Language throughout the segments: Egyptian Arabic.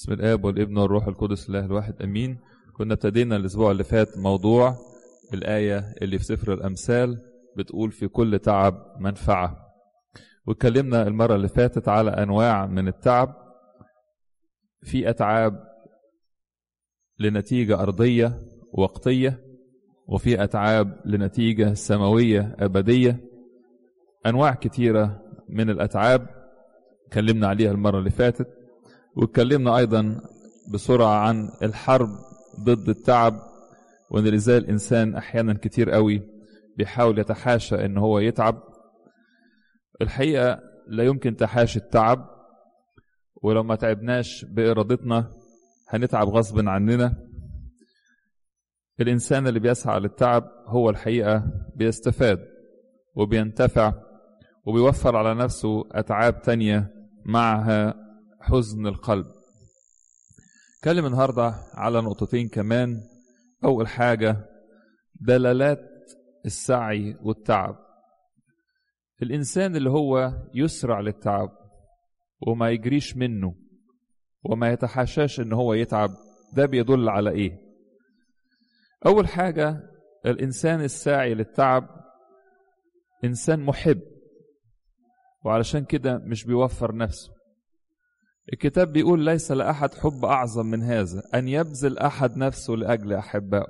بسم الاب والابن والروح القدس الله الواحد امين كنا ابتدينا الاسبوع اللي فات موضوع الايه اللي في سفر الامثال بتقول في كل تعب منفعه واتكلمنا المره اللي فاتت على انواع من التعب في اتعاب لنتيجه ارضيه وقتيه وفي اتعاب لنتيجه سماويه ابديه انواع كتيره من الاتعاب اتكلمنا عليها المره اللي فاتت واتكلمنا ايضا بسرعه عن الحرب ضد التعب وان ازاي الانسان احيانا كتير قوي بيحاول يتحاشى ان هو يتعب الحقيقه لا يمكن تحاشي التعب ولو ما تعبناش بارادتنا هنتعب غصب عننا الانسان اللي بيسعى للتعب هو الحقيقه بيستفاد وبينتفع وبيوفر على نفسه اتعاب تانيه معها حزن القلب اتكلم النهارده على نقطتين كمان اول حاجه دلالات السعي والتعب الانسان اللي هو يسرع للتعب وما يجريش منه وما يتحاشاش ان هو يتعب ده بيدل على ايه اول حاجه الانسان الساعي للتعب انسان محب وعلشان كده مش بيوفر نفسه الكتاب بيقول ليس لأحد حب أعظم من هذا أن يبذل أحد نفسه لأجل أحبائه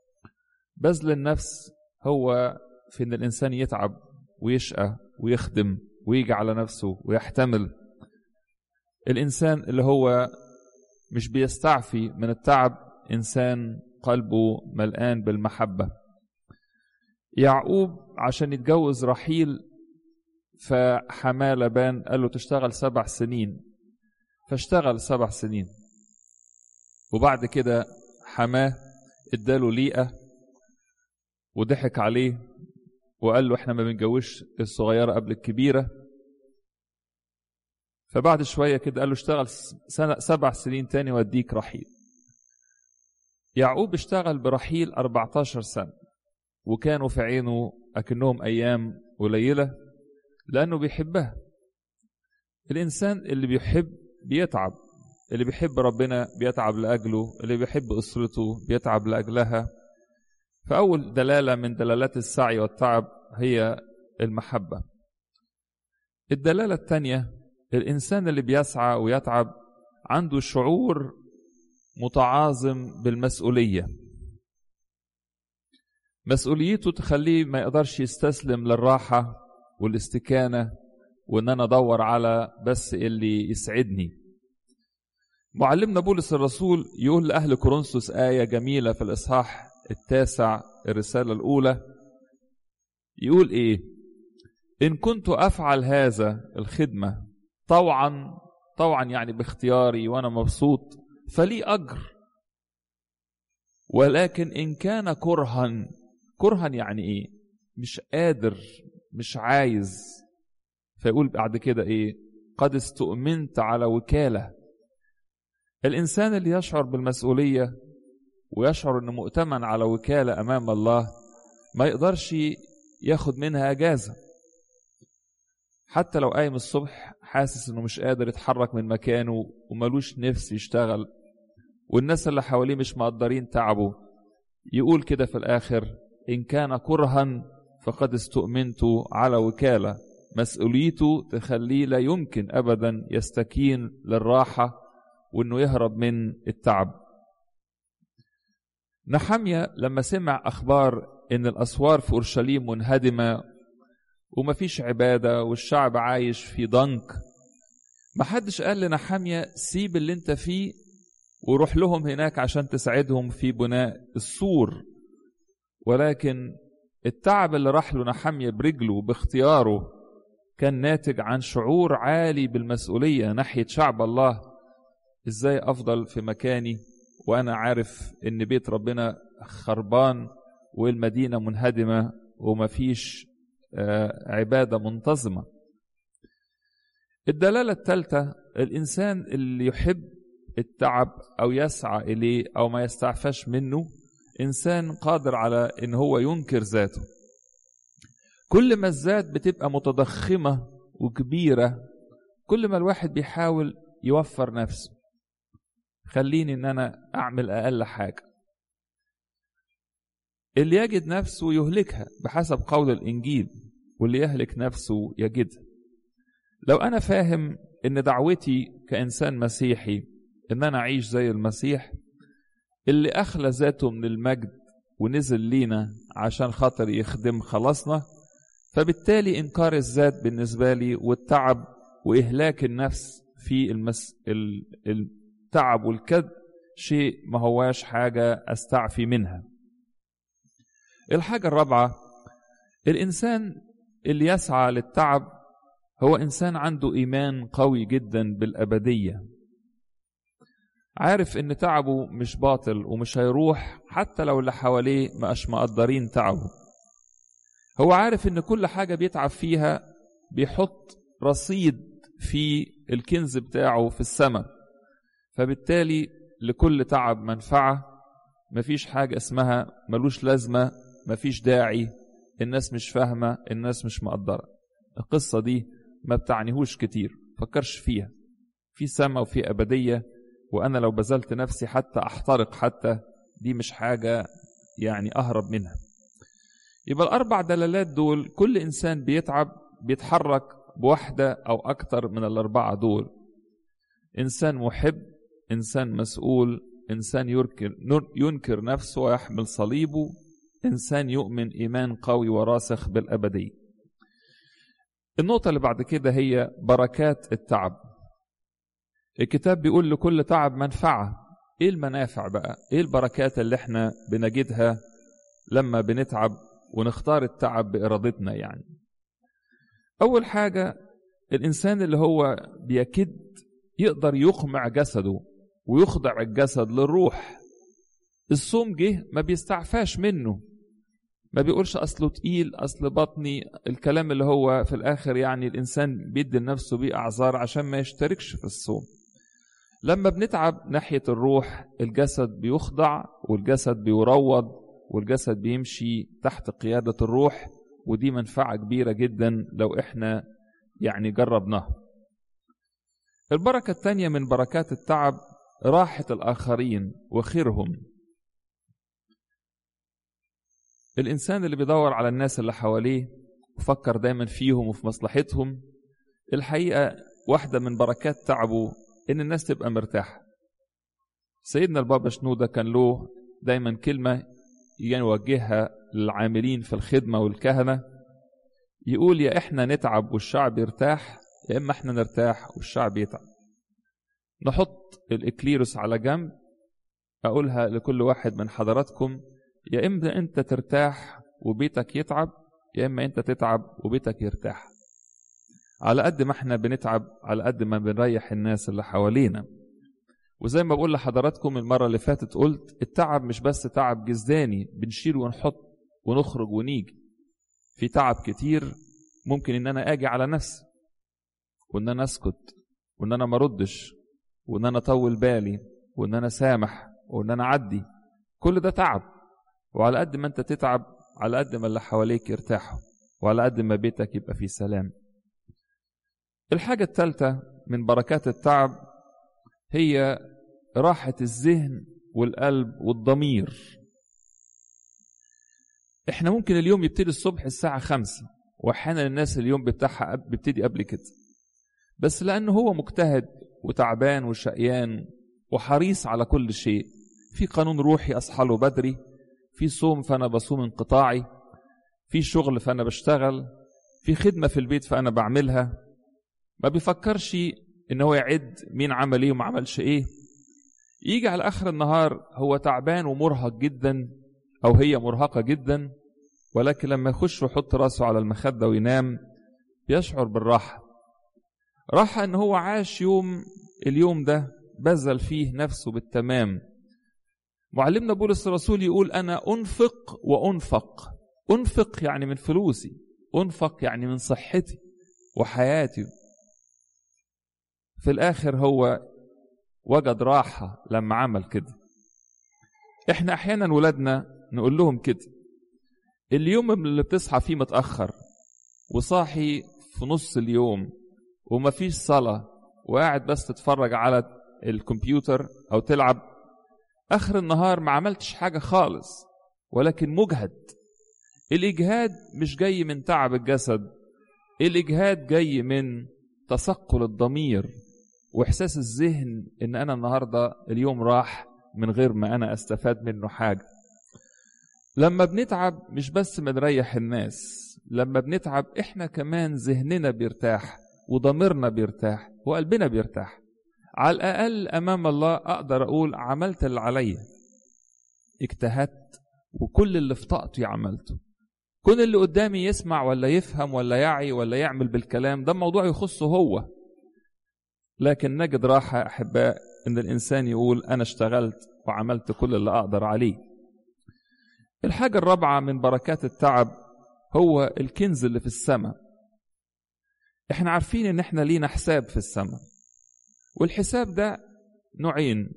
بذل النفس هو في أن الإنسان يتعب ويشقى ويخدم ويجي على نفسه ويحتمل الإنسان اللي هو مش بيستعفي من التعب إنسان قلبه ملآن بالمحبة يعقوب عشان يتجوز رحيل فحماه لبان قال له تشتغل سبع سنين فاشتغل سبع سنين وبعد كده حماه اداله ليئة وضحك عليه وقال له احنا ما بنجوش الصغيرة قبل الكبيرة فبعد شوية كده قال له اشتغل سنة سبع سنين تاني واديك رحيل يعقوب اشتغل برحيل 14 سنة وكانوا في عينه أكنهم أيام قليلة لأنه بيحبها الإنسان اللي بيحب بيتعب اللي بيحب ربنا بيتعب لأجله اللي بيحب أسرته بيتعب لأجلها فأول دلالة من دلالات السعي والتعب هي المحبة الدلالة الثانية الإنسان اللي بيسعى ويتعب عنده شعور متعاظم بالمسؤولية مسؤوليته تخليه ما يقدرش يستسلم للراحة والاستكانة وان انا ادور على بس اللي يسعدني معلمنا بولس الرسول يقول لاهل كورنثوس ايه جميله في الاصحاح التاسع الرساله الاولى يقول ايه ان كنت افعل هذا الخدمه طوعا طوعا يعني باختياري وانا مبسوط فلي اجر ولكن ان كان كرها كرها يعني ايه مش قادر مش عايز فيقول بعد كده ايه قد استؤمنت على وكالة الإنسان اللي يشعر بالمسؤولية ويشعر أنه مؤتمن على وكالة أمام الله ما يقدرش ياخد منها أجازة حتى لو قايم الصبح حاسس أنه مش قادر يتحرك من مكانه وملوش نفس يشتغل والناس اللي حواليه مش مقدرين تعبه يقول كده في الآخر إن كان كرها فقد استؤمنت على وكاله مسؤوليته تخليه لا يمكن ابدا يستكين للراحه وانه يهرب من التعب نحمية لما سمع اخبار ان الاسوار في اورشليم منهدمه ومفيش عباده والشعب عايش في ضنك محدش قال لنحمية سيب اللي انت فيه وروح لهم هناك عشان تساعدهم في بناء السور ولكن التعب اللي راح له نحمية برجله باختياره كان ناتج عن شعور عالي بالمسؤولية ناحية شعب الله ازاي افضل في مكاني وانا عارف ان بيت ربنا خربان والمدينة منهدمة ومفيش عبادة منتظمة الدلالة الثالثة الإنسان اللي يحب التعب أو يسعى إليه أو ما يستعفاش منه إنسان قادر على إن هو ينكر ذاته كل ما الذات بتبقى متضخمة وكبيرة كل ما الواحد بيحاول يوفر نفسه خليني ان انا اعمل اقل حاجه اللي يجد نفسه يهلكها بحسب قول الانجيل واللي يهلك نفسه يجدها لو انا فاهم ان دعوتي كانسان مسيحي ان انا اعيش زي المسيح اللي اخلى ذاته من المجد ونزل لينا عشان خاطر يخدم خلاصنا فبالتالي انكار الذات بالنسبه لي والتعب واهلاك النفس في المس... التعب والكد شيء ما هواش حاجه استعفي منها الحاجه الرابعه الانسان اللي يسعى للتعب هو انسان عنده ايمان قوي جدا بالابديه عارف ان تعبه مش باطل ومش هيروح حتى لو اللي حواليه مش مقدرين تعبه هو عارف ان كل حاجه بيتعب فيها بيحط رصيد في الكنز بتاعه في السماء فبالتالي لكل تعب منفعه مفيش حاجه اسمها ملوش لازمه مفيش داعي الناس مش فاهمه الناس مش مقدره القصه دي ما بتعنيهوش كتير فكرش فيها في سماء وفي أبدية وأنا لو بذلت نفسي حتى أحترق حتى دي مش حاجة يعني أهرب منها يبقى الأربع دلالات دول كل إنسان بيتعب بيتحرك بواحدة أو أكتر من الأربعة دول إنسان محب إنسان مسؤول إنسان ينكر, ينكر نفسه ويحمل صليبه إنسان يؤمن إيمان قوي وراسخ بالأبدية النقطة اللي بعد كده هي بركات التعب الكتاب بيقول لكل تعب منفعة ايه المنافع بقى ايه البركات اللي احنا بنجدها لما بنتعب ونختار التعب بإرادتنا يعني أول حاجة الإنسان اللي هو بيكد يقدر يقمع جسده ويخضع الجسد للروح الصوم جه ما بيستعفاش منه ما بيقولش اصله تقيل اصل بطني الكلام اللي هو في الاخر يعني الانسان بيدي لنفسه بيه اعذار عشان ما يشتركش في الصوم لما بنتعب ناحيه الروح الجسد بيخضع والجسد بيروض والجسد بيمشي تحت قياده الروح ودي منفعه كبيره جدا لو احنا يعني جربناها البركه الثانيه من بركات التعب راحه الاخرين وخيرهم الإنسان اللي بيدور على الناس اللي حواليه وفكر دايما فيهم وفي مصلحتهم الحقيقة واحدة من بركات تعبه إن الناس تبقى مرتاحة سيدنا البابا شنودة كان له دايما كلمة يوجهها للعاملين في الخدمة والكهنة يقول يا إحنا نتعب والشعب يرتاح يا إما إحنا نرتاح والشعب يتعب نحط الإكليروس على جنب أقولها لكل واحد من حضراتكم يا إما أنت ترتاح وبيتك يتعب يا إما أنت تتعب وبيتك يرتاح على قد ما احنا بنتعب على قد ما بنريح الناس اللي حوالينا وزي ما بقول لحضراتكم المرة اللي فاتت قلت التعب مش بس تعب جسداني بنشيل ونحط ونخرج ونيجي في تعب كتير ممكن ان انا اجي على نفسي وان انا اسكت وان انا مردش وان انا اطول بالي وان انا سامح وان انا اعدي كل ده تعب وعلى قد ما انت تتعب على قد ما اللي حواليك يرتاحوا وعلى قد ما بيتك يبقى فيه سلام الحاجة الثالثة من بركات التعب هي راحة الذهن والقلب والضمير احنا ممكن اليوم يبتدي الصبح الساعة خمسة واحيانا الناس اليوم بتاعها بيبتدي قبل كده بس لأنه هو مجتهد وتعبان وشقيان وحريص على كل شيء في قانون روحي أصحى له بدري في صوم فأنا بصوم انقطاعي في شغل فأنا بشتغل في خدمة في البيت فأنا بعملها ما بيفكرش ان هو يعد مين عمل ايه وما عملش ايه يجي على اخر النهار هو تعبان ومرهق جدا او هي مرهقة جدا ولكن لما يخش ويحط راسه على المخدة وينام بيشعر بالراحة راحة ان هو عاش يوم اليوم ده بذل فيه نفسه بالتمام معلمنا بولس الرسول يقول انا انفق وانفق انفق يعني من فلوسي انفق يعني من صحتي وحياتي في الآخر هو وجد راحة لما عمل كده احنا احيانا ولادنا نقول لهم كده اليوم اللي بتصحى فيه متأخر وصاحي في نص اليوم ومفيش صلاة وقاعد بس تتفرج على الكمبيوتر او تلعب اخر النهار ما عملتش حاجه خالص ولكن مجهد الاجهاد مش جاي من تعب الجسد الاجهاد جاي من تثقل الضمير واحساس الذهن ان انا النهارده اليوم راح من غير ما انا استفاد منه حاجه لما بنتعب مش بس بنريح الناس لما بنتعب احنا كمان ذهننا بيرتاح وضميرنا بيرتاح وقلبنا بيرتاح على الاقل امام الله اقدر اقول عملت اللي عليا اجتهدت وكل اللي في طاقتي عملته كون اللي قدامي يسمع ولا يفهم ولا يعي ولا يعمل بالكلام ده موضوع يخصه هو لكن نجد راحة أحباء إن الإنسان يقول أنا اشتغلت وعملت كل اللي أقدر عليه الحاجة الرابعة من بركات التعب هو الكنز اللي في السماء احنا عارفين ان احنا لينا حساب في السماء والحساب ده نوعين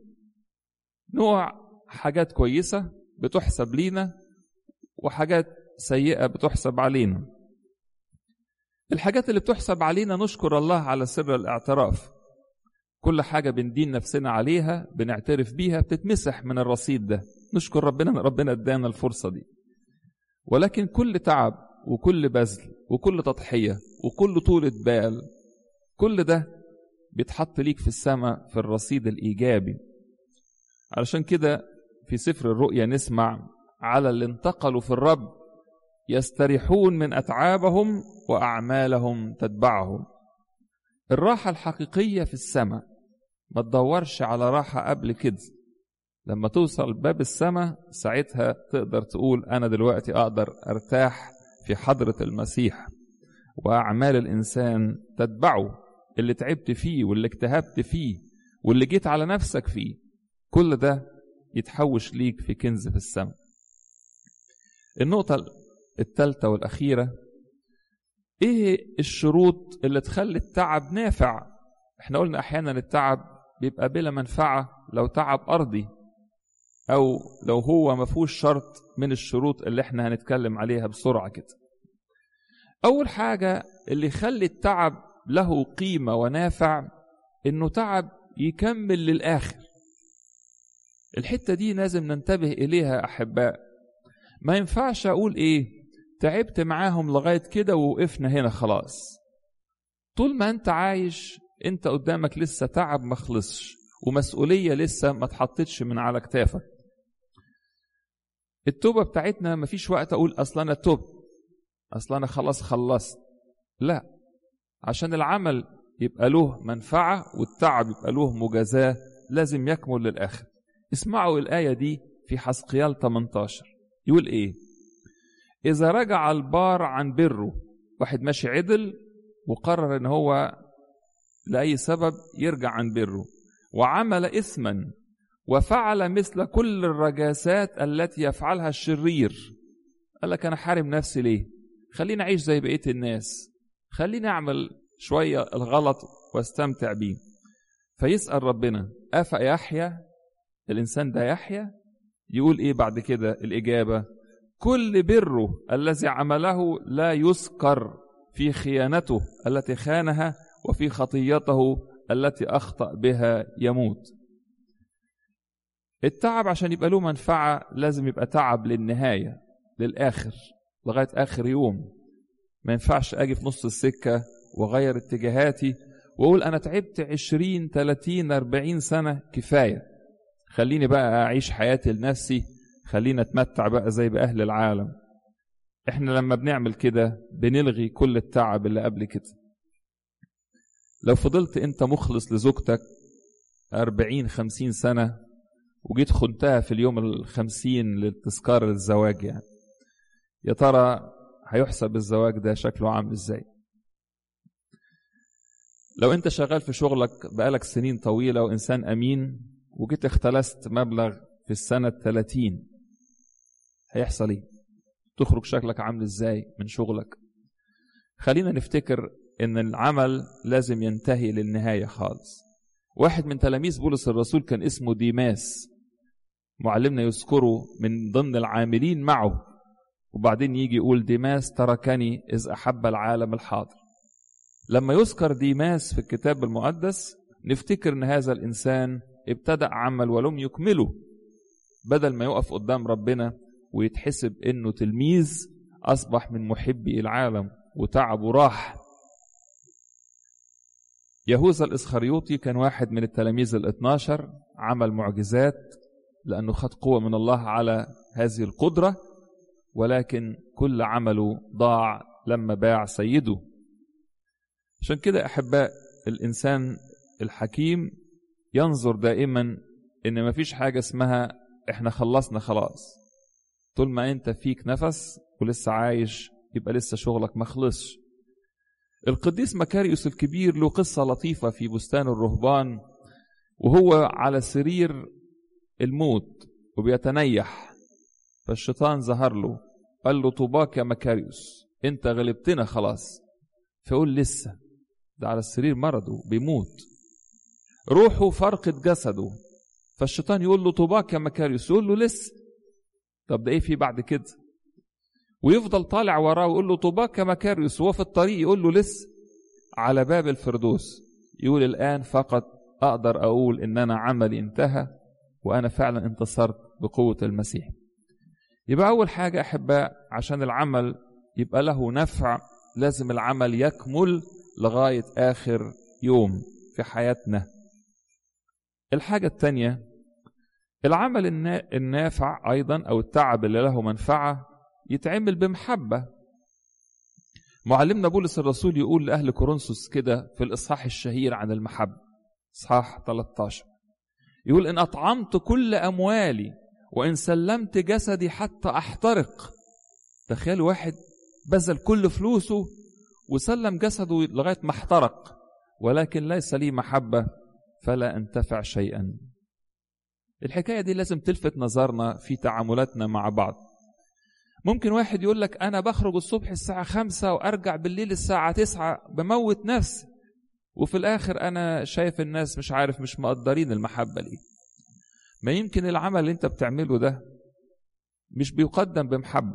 نوع حاجات كويسة بتحسب لينا وحاجات سيئة بتحسب علينا الحاجات اللي بتحسب علينا نشكر الله على سر الاعتراف كل حاجة بندين نفسنا عليها بنعترف بيها بتتمسح من الرصيد ده نشكر ربنا ان ربنا ادانا الفرصة دي ولكن كل تعب وكل بذل وكل تضحية وكل طولة بال كل ده بيتحط ليك في السماء في الرصيد الإيجابي علشان كده في سفر الرؤيا نسمع على اللي انتقلوا في الرب يستريحون من أتعابهم وأعمالهم تتبعهم الراحة الحقيقية في السماء ما تدورش على راحة قبل كده لما توصل باب السماء ساعتها تقدر تقول أنا دلوقتي أقدر أرتاح في حضرة المسيح وأعمال الإنسان تتبعه اللي تعبت فيه واللي اجتهدت فيه واللي جيت على نفسك فيه كل ده يتحوش ليك في كنز في السماء النقطة الثالثة والأخيرة إيه الشروط اللي تخلي التعب نافع احنا قلنا أحيانا التعب بيبقى بلا منفعة لو تعب أرضي أو لو هو ما فيهوش شرط من الشروط اللي احنا هنتكلم عليها بسرعة كده أول حاجة اللي يخلي التعب له قيمة ونافع إنه تعب يكمل للآخر الحتة دي لازم ننتبه إليها أحباء ما ينفعش أقول إيه تعبت معاهم لغاية كده ووقفنا هنا خلاص طول ما أنت عايش أنت قدامك لسه تعب ما خلصش ومسؤولية لسه ما اتحطتش من على كتافك التوبة بتاعتنا مفيش وقت أقول أصل أنا تبت أصل أنا خلاص خلصت لا عشان العمل يبقى له منفعة والتعب يبقى له مجازاة لازم يكمل للآخر اسمعوا الآية دي في حسقيال 18 يقول إيه إذا رجع البار عن بره واحد ماشي عدل وقرر إن هو لأي سبب يرجع عن بره وعمل إثما وفعل مثل كل الرجاسات التي يفعلها الشرير قال لك أنا حارم نفسي ليه خليني أعيش زي بقية الناس خليني أعمل شوية الغلط واستمتع بيه فيسأل ربنا أفيحيا الإنسان ده يحيا يقول إيه بعد كده الإجابة كل بره الذي عمله لا يذكر في خيانته التي خانها وفي خطيته التي أخطأ بها يموت التعب عشان يبقى له منفعة لازم يبقى تعب للنهاية للآخر لغاية آخر يوم ما ينفعش أجي في نص السكة وأغير اتجاهاتي وأقول أنا تعبت عشرين تلاتين أربعين سنة كفاية خليني بقى أعيش حياتي لنفسي خلينا أتمتع بقى زي بأهل العالم إحنا لما بنعمل كده بنلغي كل التعب اللي قبل كده لو فضلت أنت مخلص لزوجتك أربعين خمسين سنة وجيت خنتها في اليوم الخمسين للتذكار الزواج يعني يا ترى هيحسب الزواج ده شكله عامل ازاي لو انت شغال في شغلك بقالك سنين طويلة وإنسان أمين وجيت اختلست مبلغ في السنة الثلاثين هيحصل ايه تخرج شكلك عامل ازاي من شغلك خلينا نفتكر ان العمل لازم ينتهي للنهاية خالص واحد من تلاميذ بولس الرسول كان اسمه ديماس معلمنا يذكره من ضمن العاملين معه وبعدين يجي يقول ديماس تركني إذ أحب العالم الحاضر لما يذكر ديماس في الكتاب المقدس نفتكر ان هذا الانسان ابتدأ عمل ولم يكمله بدل ما يقف قدام ربنا ويتحسب انه تلميذ اصبح من محبي العالم وتعبه راح يهوذا الاسخريوطي كان واحد من التلاميذ الاثناشر عمل معجزات لانه خد قوه من الله على هذه القدره ولكن كل عمله ضاع لما باع سيده عشان كده احباء الانسان الحكيم ينظر دائما ان مفيش حاجه اسمها احنا خلصنا خلاص طول ما انت فيك نفس ولسه عايش يبقى لسه شغلك ما خلصش القديس مكاريوس الكبير له قصة لطيفة في بستان الرهبان وهو على سرير الموت وبيتنيح فالشيطان ظهر له قال له طوباك يا مكاريوس انت غلبتنا خلاص فيقول لسه ده على السرير مرضه بيموت روحه فرقت جسده فالشيطان يقول له طوباك يا مكاريوس يقول له لسه طب ده ايه في بعد كده ويفضل طالع وراه ويقول له طوباك يا مكاريوس وهو في الطريق يقول له لسه على باب الفردوس يقول الآن فقط أقدر أقول إن أنا عملي انتهى وأنا فعلا انتصرت بقوة المسيح يبقى أول حاجة أحباء عشان العمل يبقى له نفع لازم العمل يكمل لغاية آخر يوم في حياتنا الحاجة الثانية العمل النافع أيضا أو التعب اللي له منفعة يتعمل بمحبة معلمنا بولس الرسول يقول لأهل كورنثوس كده في الإصحاح الشهير عن المحبة إصحاح 13 يقول إن أطعمت كل أموالي وإن سلمت جسدي حتى أحترق تخيل واحد بذل كل فلوسه وسلم جسده لغاية ما احترق ولكن ليس لي محبة فلا أنتفع شيئا الحكاية دي لازم تلفت نظرنا في تعاملاتنا مع بعض ممكن واحد يقول لك أنا بخرج الصبح الساعة خمسة وأرجع بالليل الساعة تسعة بموت نفسي وفي الآخر أنا شايف الناس مش عارف مش مقدرين المحبة ليه ما يمكن العمل اللي أنت بتعمله ده مش بيقدم بمحبة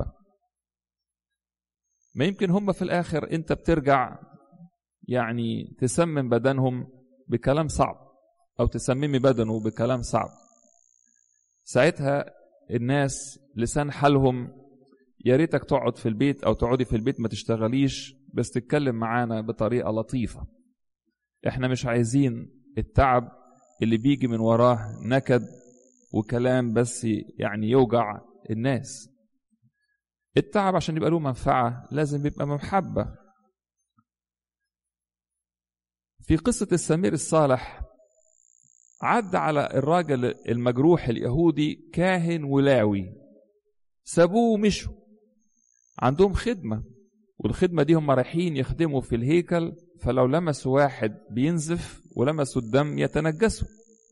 ما يمكن هم في الآخر أنت بترجع يعني تسمم بدنهم بكلام صعب أو تسممي بدنه بكلام صعب ساعتها الناس لسان حالهم يا ريتك تقعد في البيت او تقعدي في البيت ما تشتغليش بس تتكلم معانا بطريقه لطيفه احنا مش عايزين التعب اللي بيجي من وراه نكد وكلام بس يعني يوجع الناس التعب عشان يبقى له منفعه لازم يبقى محبه في قصه السمير الصالح عدى على الراجل المجروح اليهودي كاهن ولاوي سابوه ومشوا عندهم خدمة والخدمة دي هم رايحين يخدموا في الهيكل فلو لمسوا واحد بينزف ولمسوا الدم يتنجسوا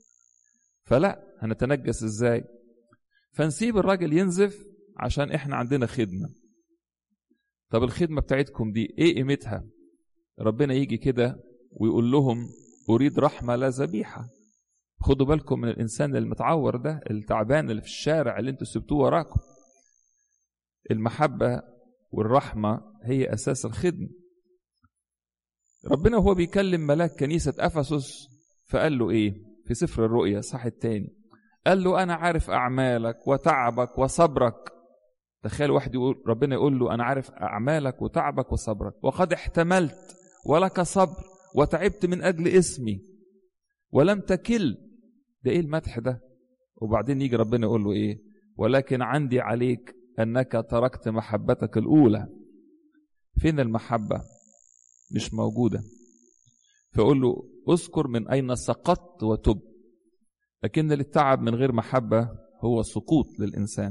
فلا هنتنجس ازاي فنسيب الراجل ينزف عشان احنا عندنا خدمة طب الخدمة بتاعتكم دي ايه قيمتها ربنا يجي كده ويقول لهم اريد رحمة لا ذبيحة خدوا بالكم من الانسان المتعور ده التعبان اللي في الشارع اللي انتوا سبتوه وراكم المحبة والرحمة هي أساس الخدمة ربنا وهو بيكلم ملاك كنيسة أفسس فقال له إيه في سفر الرؤيا صح التاني قال له أنا عارف أعمالك وتعبك وصبرك تخيل واحد يقول ربنا يقول له أنا عارف أعمالك وتعبك وصبرك وقد احتملت ولك صبر وتعبت من أجل اسمي ولم تكل ده إيه المدح ده وبعدين يجي ربنا يقول له إيه ولكن عندي عليك انك تركت محبتك الاولى فين المحبه مش موجوده فيقول له اذكر من اين سقطت وتب لكن التعب من غير محبه هو سقوط للانسان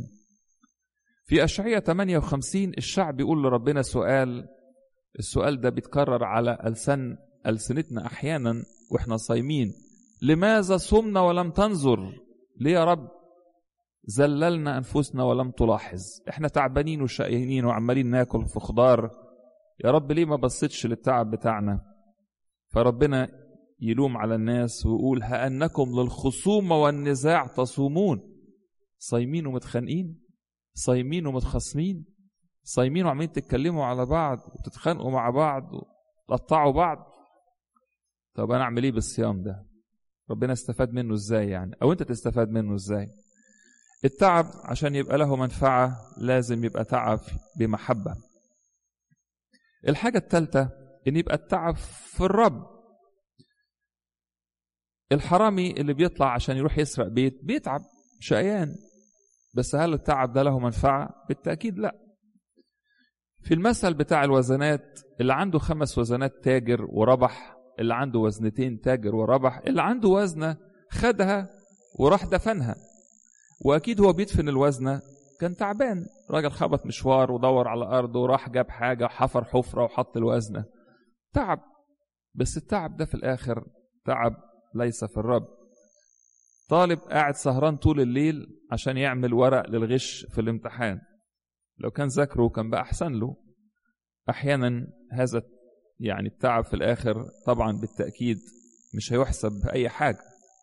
في اشعياء 58 الشعب يقول لربنا سؤال السؤال ده بيتكرر على ألسن ألسنتنا أحيانا وإحنا صايمين لماذا صمنا ولم تنظر ليه يا رب زللنا أنفسنا ولم تلاحظ احنا تعبانين وشقيانين وعمالين ناكل في خضار يا رب ليه ما بصيتش للتعب بتاعنا فربنا يلوم على الناس ويقول هأنكم للخصومة والنزاع تصومون صايمين ومتخانقين صايمين ومتخاصمين صايمين وعمالين تتكلموا على بعض وتتخانقوا مع بعض وتقطعوا بعض طب انا اعمل ايه بالصيام ده ربنا استفاد منه ازاي يعني او انت تستفاد منه ازاي التعب عشان يبقى له منفعة لازم يبقى تعب بمحبة الحاجة الثالثة ان يبقى التعب في الرب الحرامي اللي بيطلع عشان يروح يسرق بيت بيتعب شقيان بس هل التعب ده له منفعة؟ بالتأكيد لا في المثل بتاع الوزنات اللي عنده خمس وزنات تاجر وربح اللي عنده وزنتين تاجر وربح اللي عنده وزنة خدها وراح دفنها وأكيد هو بيدفن الوزنة كان تعبان راجل خبط مشوار ودور على أرضه وراح جاب حاجة وحفر حفرة وحط الوزنة تعب بس التعب ده في الآخر تعب ليس في الرب طالب قاعد سهران طول الليل عشان يعمل ورق للغش في الامتحان لو كان ذاكره كان بقى أحسن له أحيانا هذا يعني التعب في الآخر طبعا بالتأكيد مش هيحسب بأي حاجة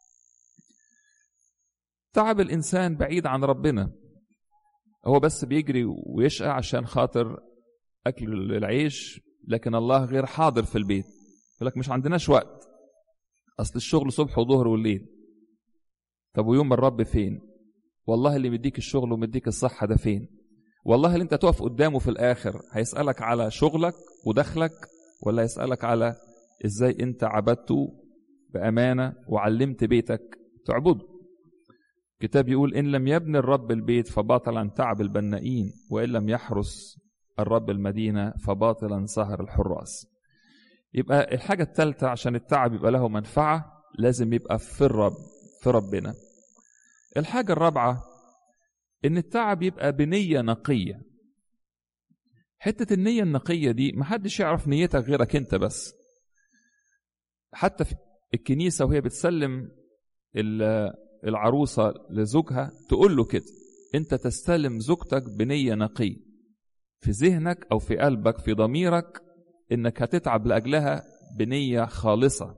تعب الإنسان بعيد عن ربنا هو بس بيجري ويشقى عشان خاطر أكل العيش لكن الله غير حاضر في البيت يقول لك مش عندناش وقت أصل الشغل صبح وظهر والليل طب ويوم الرب فين والله اللي مديك الشغل ومديك الصحة ده فين والله اللي انت تقف قدامه في الآخر هيسألك على شغلك ودخلك ولا يسألك على ازاي انت عبدته بأمانة وعلمت بيتك تعبده الكتاب يقول إن لم يبني الرب البيت فباطلا تعب البنائين وإن لم يحرس الرب المدينة فباطلا سهر الحراس يبقى الحاجة الثالثة عشان التعب يبقى له منفعة لازم يبقى في الرب في ربنا الحاجة الرابعة إن التعب يبقى بنية نقية حتة النية النقية دي محدش يعرف نيتك غيرك أنت بس حتى في الكنيسة وهي بتسلم العروسة لزوجها تقول له كده أنت تستلم زوجتك بنية نقية في ذهنك أو في قلبك في ضميرك إنك هتتعب لأجلها بنية خالصة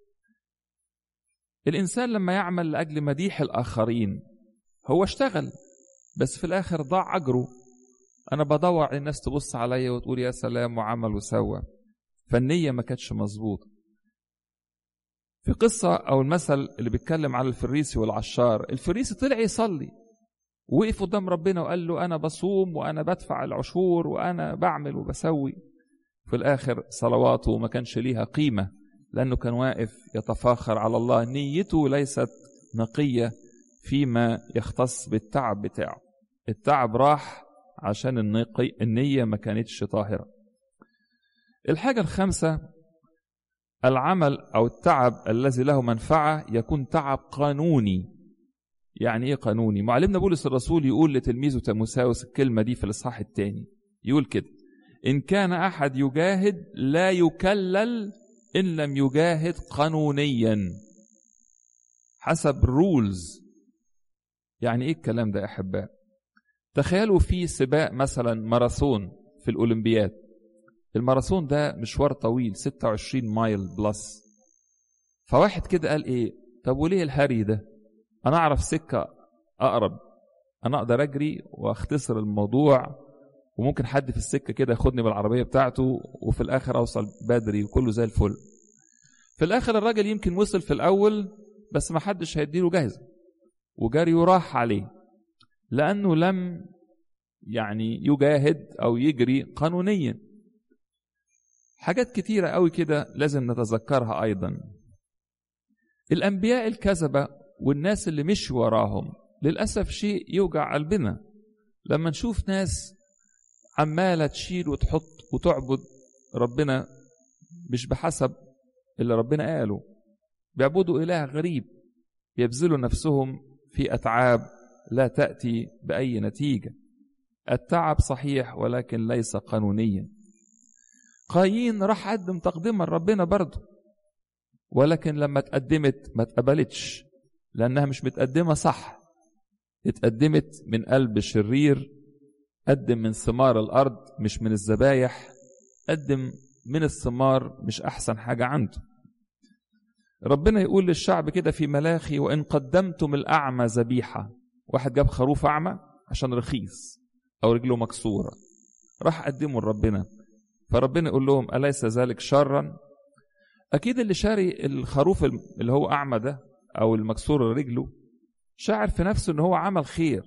الإنسان لما يعمل لأجل مديح الآخرين هو اشتغل بس في الآخر ضاع أجره أنا بدور الناس تبص عليا وتقول يا سلام وعمل وسوى فالنية ما كانتش مظبوطة في قصة أو المثل اللي بيتكلم على الفريسي والعشار الفريسي طلع يصلي وقف قدام ربنا وقال له أنا بصوم وأنا بدفع العشور وأنا بعمل وبسوي في الآخر صلواته ما كانش ليها قيمة لأنه كان واقف يتفاخر على الله نيته ليست نقية فيما يختص بالتعب بتاعه التعب راح عشان النقي النية ما كانتش طاهرة الحاجة الخامسة العمل أو التعب الذي له منفعة يكون تعب قانوني يعني إيه قانوني معلمنا بولس الرسول يقول لتلميذه تيموساوس الكلمة دي في الإصحاح الثاني يقول كده إن كان أحد يجاهد لا يكلل إن لم يجاهد قانونيا حسب رولز يعني إيه الكلام ده يا أحباء تخيلوا في سباق مثلا ماراثون في الأولمبياد الماراثون ده مشوار طويل 26 مايل بلس فواحد كده قال ايه طب وليه الهري ده انا اعرف سكة اقرب انا اقدر اجري واختصر الموضوع وممكن حد في السكة كده ياخدني بالعربية بتاعته وفي الاخر اوصل بدري وكله زي الفل في الاخر الراجل يمكن وصل في الاول بس ما حدش هيديله جاهزة وجري وراح عليه لانه لم يعني يجاهد او يجري قانونيا حاجات كتيرة قوي كده لازم نتذكرها أيضا الأنبياء الكذبة والناس اللي مش وراهم للأسف شيء يوجع قلبنا لما نشوف ناس عمالة تشيل وتحط وتعبد ربنا مش بحسب اللي ربنا قاله بيعبدوا إله غريب بيبذلوا نفسهم في أتعاب لا تأتي بأي نتيجة التعب صحيح ولكن ليس قانونيا قايين راح قدم تقدمة لربنا برضه ولكن لما اتقدمت ما اتقبلتش لأنها مش متقدمة صح اتقدمت من قلب شرير قدم من ثمار الأرض مش من الذبايح قدم من الثمار مش أحسن حاجة عنده ربنا يقول للشعب كده في ملاخي وإن قدمتم الأعمى ذبيحة واحد جاب خروف أعمى عشان رخيص أو رجله مكسورة راح قدمه لربنا فربنا يقول لهم أليس ذلك شرا أكيد اللي شاري الخروف اللي هو أعمى ده او المكسور رجله شاعر في نفسه ان هو عمل خير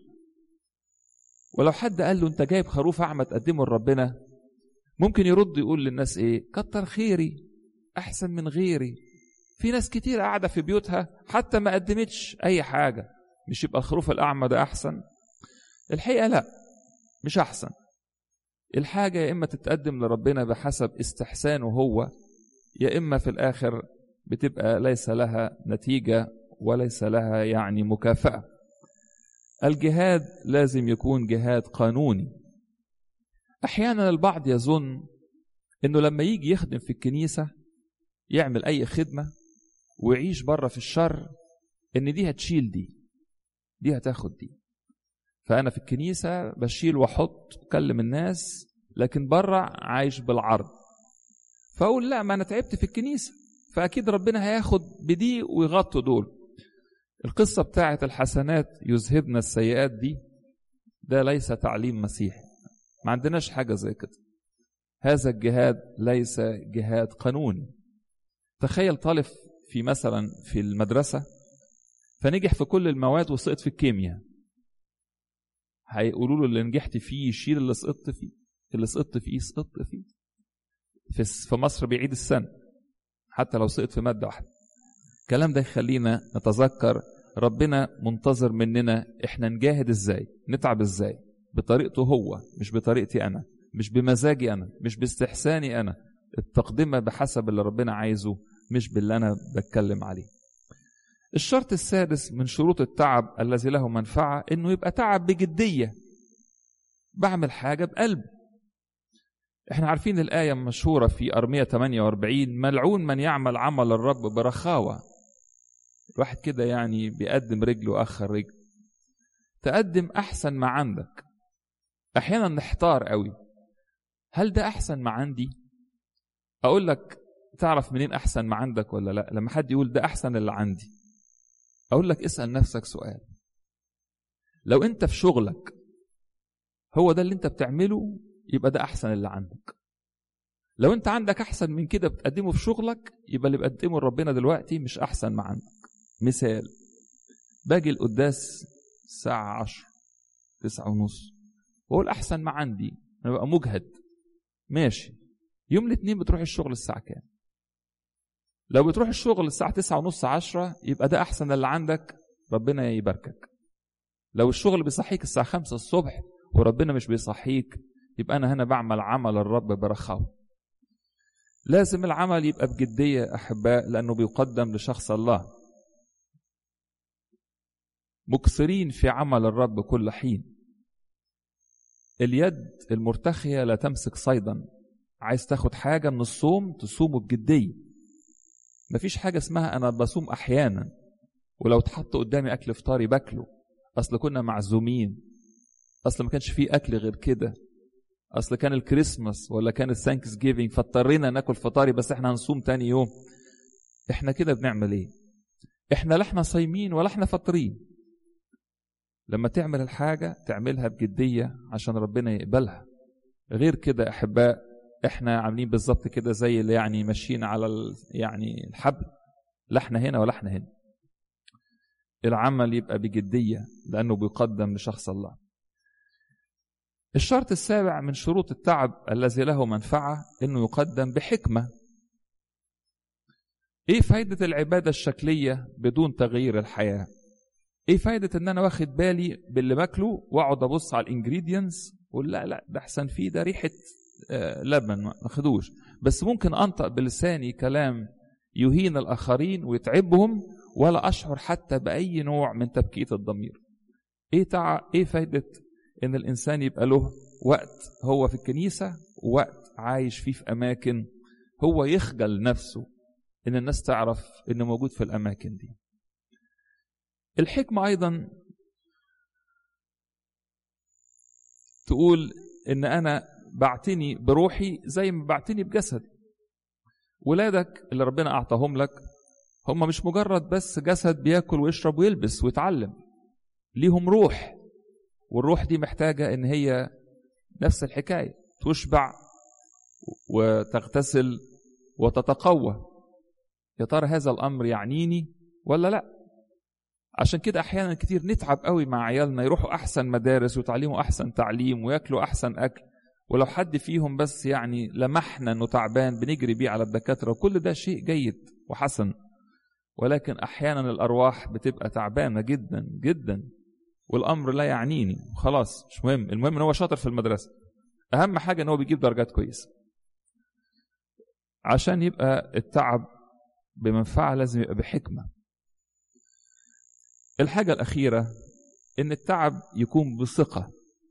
ولو حد قال له انت جايب خروف اعمى تقدمه لربنا ممكن يرد يقول للناس ايه كتر خيري احسن من غيري في ناس كتير قاعده في بيوتها حتى ما قدمتش اي حاجه مش يبقى الخروف الاعمى ده احسن الحقيقه لا مش احسن الحاجه يا اما تتقدم لربنا بحسب استحسانه هو يا اما في الاخر بتبقى ليس لها نتيجه وليس لها يعني مكافاه الجهاد لازم يكون جهاد قانوني احيانا البعض يظن انه لما يجي يخدم في الكنيسه يعمل اي خدمه ويعيش بره في الشر ان دي هتشيل دي دي هتاخد دي فانا في الكنيسه بشيل واحط اكلم الناس لكن بره عايش بالعرض فاقول لا ما انا تعبت في الكنيسه فاكيد ربنا هياخد بدي ويغطوا دول القصه بتاعه الحسنات يذهبن السيئات دي ده ليس تعليم مسيحي ما عندناش حاجه زي كده هذا الجهاد ليس جهاد قانوني تخيل طالب في مثلا في المدرسه فنجح في كل المواد وسقط في الكيمياء هيقولوا له اللي نجحت فيه يشيل اللي سقطت فيه اللي سقطت فيه سقطت فيه في في مصر بيعيد السنه حتى لو سقط في ماده واحده الكلام ده يخلينا نتذكر ربنا منتظر مننا احنا نجاهد ازاي نتعب ازاي بطريقته هو مش بطريقتي انا مش بمزاجي انا مش باستحساني انا التقدمه بحسب اللي ربنا عايزه مش باللي انا بتكلم عليه الشرط السادس من شروط التعب الذي له منفعه انه يبقى تعب بجديه بعمل حاجه بقلب احنا عارفين الآية المشهورة في أرمية 48 ملعون من يعمل عمل الرب برخاوة الواحد كده يعني بيقدم رجل وأخر رجل تقدم أحسن ما عندك أحيانا نحتار قوي هل ده أحسن ما عندي أقول لك تعرف منين أحسن ما عندك ولا لا لما حد يقول ده أحسن اللي عندي أقول لك اسأل نفسك سؤال لو أنت في شغلك هو ده اللي أنت بتعمله يبقى ده احسن اللي عندك لو انت عندك احسن من كده بتقدمه في شغلك يبقى اللي بقدمه لربنا دلوقتي مش احسن ما عندك مثال باجي القداس الساعة عشر تسعة ونص واقول احسن ما عندي انا ببقى مجهد ماشي يوم الاثنين بتروح الشغل الساعة كام لو بتروح الشغل الساعة تسعة ونص عشرة يبقى ده أحسن اللي عندك ربنا يباركك لو الشغل بيصحيك الساعة خمسة الصبح وربنا مش بيصحيك يبقى أنا هنا بعمل عمل الرب برخاوة لازم العمل يبقى بجدية أحباء لأنه بيقدم لشخص الله مكثرين في عمل الرب كل حين اليد المرتخية لا تمسك صيدا عايز تاخد حاجة من الصوم تصومه بجدية مفيش حاجة اسمها أنا بصوم أحيانا ولو اتحط قدامي أكل فطاري باكله أصل كنا معزومين أصل ما كانش فيه أكل غير كده اصل كان الكريسماس ولا كان الثانكس جيفينج فاضطرينا ناكل فطاري بس احنا هنصوم تاني يوم احنا كده بنعمل ايه احنا لا احنا صايمين ولا احنا فاطرين لما تعمل الحاجه تعملها بجديه عشان ربنا يقبلها غير كده احباء احنا عاملين بالظبط كده زي اللي يعني ماشيين على ال... يعني الحبل لا احنا هنا ولا احنا هنا العمل يبقى بجديه لانه بيقدم لشخص الله الشرط السابع من شروط التعب الذي له منفعة انه يقدم بحكمة ايه فايدة العبادة الشكلية بدون تغيير الحياة ايه فايدة ان انا واخد بالي باللي باكله واقعد ابص على الانجريدينتس واقول لا لا ده احسن فيه ده ريحة آه لبن ما خدوش بس ممكن انطق بلساني كلام يهين الاخرين ويتعبهم ولا اشعر حتى باي نوع من تبكيت الضمير ايه تع... ايه فايدة ان الانسان يبقى له وقت هو في الكنيسه ووقت عايش فيه في اماكن هو يخجل نفسه ان الناس تعرف انه موجود في الاماكن دي الحكمه ايضا تقول ان انا بعتني بروحي زي ما بعتني بجسدي ولادك اللي ربنا اعطاهم لك هم مش مجرد بس جسد بياكل ويشرب ويلبس ويتعلم ليهم روح والروح دي محتاجة إن هي نفس الحكاية تشبع وتغتسل وتتقوى يا ترى هذا الأمر يعنيني ولا لا عشان كده احيانا كتير نتعب قوي مع عيالنا يروحوا احسن مدارس ويتعلموا احسن تعليم وياكلوا احسن اكل ولو حد فيهم بس يعني لمحنا انه تعبان بنجري بيه على الدكاتره وكل ده شيء جيد وحسن ولكن احيانا الارواح بتبقى تعبانه جدا جدا والامر لا يعنيني خلاص مش مهم المهم ان هو شاطر في المدرسه اهم حاجه ان هو بيجيب درجات كويسه عشان يبقى التعب بمنفعه لازم يبقى بحكمه الحاجه الاخيره ان التعب يكون بثقه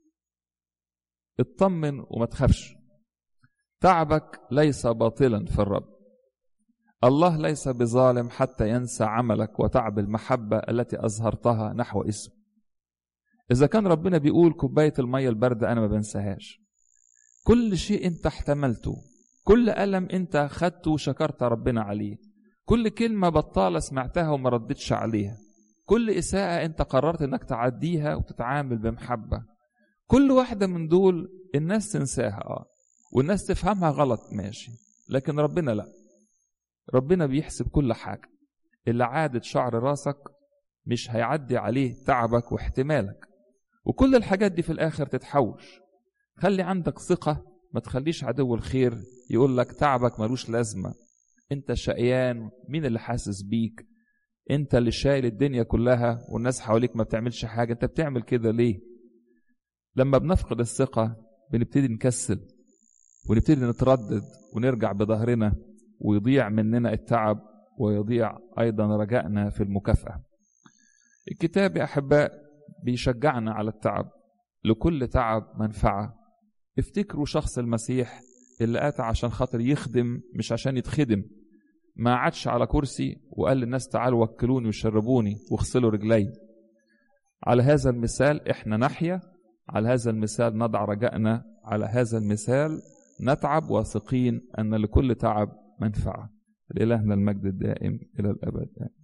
اطمن وما تخافش تعبك ليس باطلا في الرب الله ليس بظالم حتى ينسى عملك وتعب المحبه التي اظهرتها نحو اسمه إذا كان ربنا بيقول كوباية المية الباردة أنا ما بنساهاش كل شيء أنت احتملته كل ألم أنت خدته وشكرت ربنا عليه كل كلمة بطالة سمعتها وما ردتش عليها كل إساءة أنت قررت أنك تعديها وتتعامل بمحبة كل واحدة من دول الناس تنساها آه والناس تفهمها غلط ماشي لكن ربنا لا ربنا بيحسب كل حاجة اللي عادت شعر راسك مش هيعدي عليه تعبك واحتمالك وكل الحاجات دي في الاخر تتحوش خلي عندك ثقة ما تخليش عدو الخير يقول لك تعبك ملوش لازمة انت شقيان مين اللي حاسس بيك انت اللي شايل الدنيا كلها والناس حواليك ما بتعملش حاجة انت بتعمل كده ليه لما بنفقد الثقة بنبتدي نكسل ونبتدي نتردد ونرجع بظهرنا ويضيع مننا التعب ويضيع ايضا رجائنا في المكافأة الكتاب يا احباء بيشجعنا على التعب لكل تعب منفعة افتكروا شخص المسيح اللي أتى عشان خاطر يخدم مش عشان يتخدم ما عادش على كرسي وقال للناس تعالوا وكلوني وشربوني واغسلوا رجلي على هذا المثال احنا نحيا على هذا المثال نضع رجائنا على هذا المثال نتعب واثقين أن لكل تعب منفعة لإلهنا المجد الدائم إلى الأبد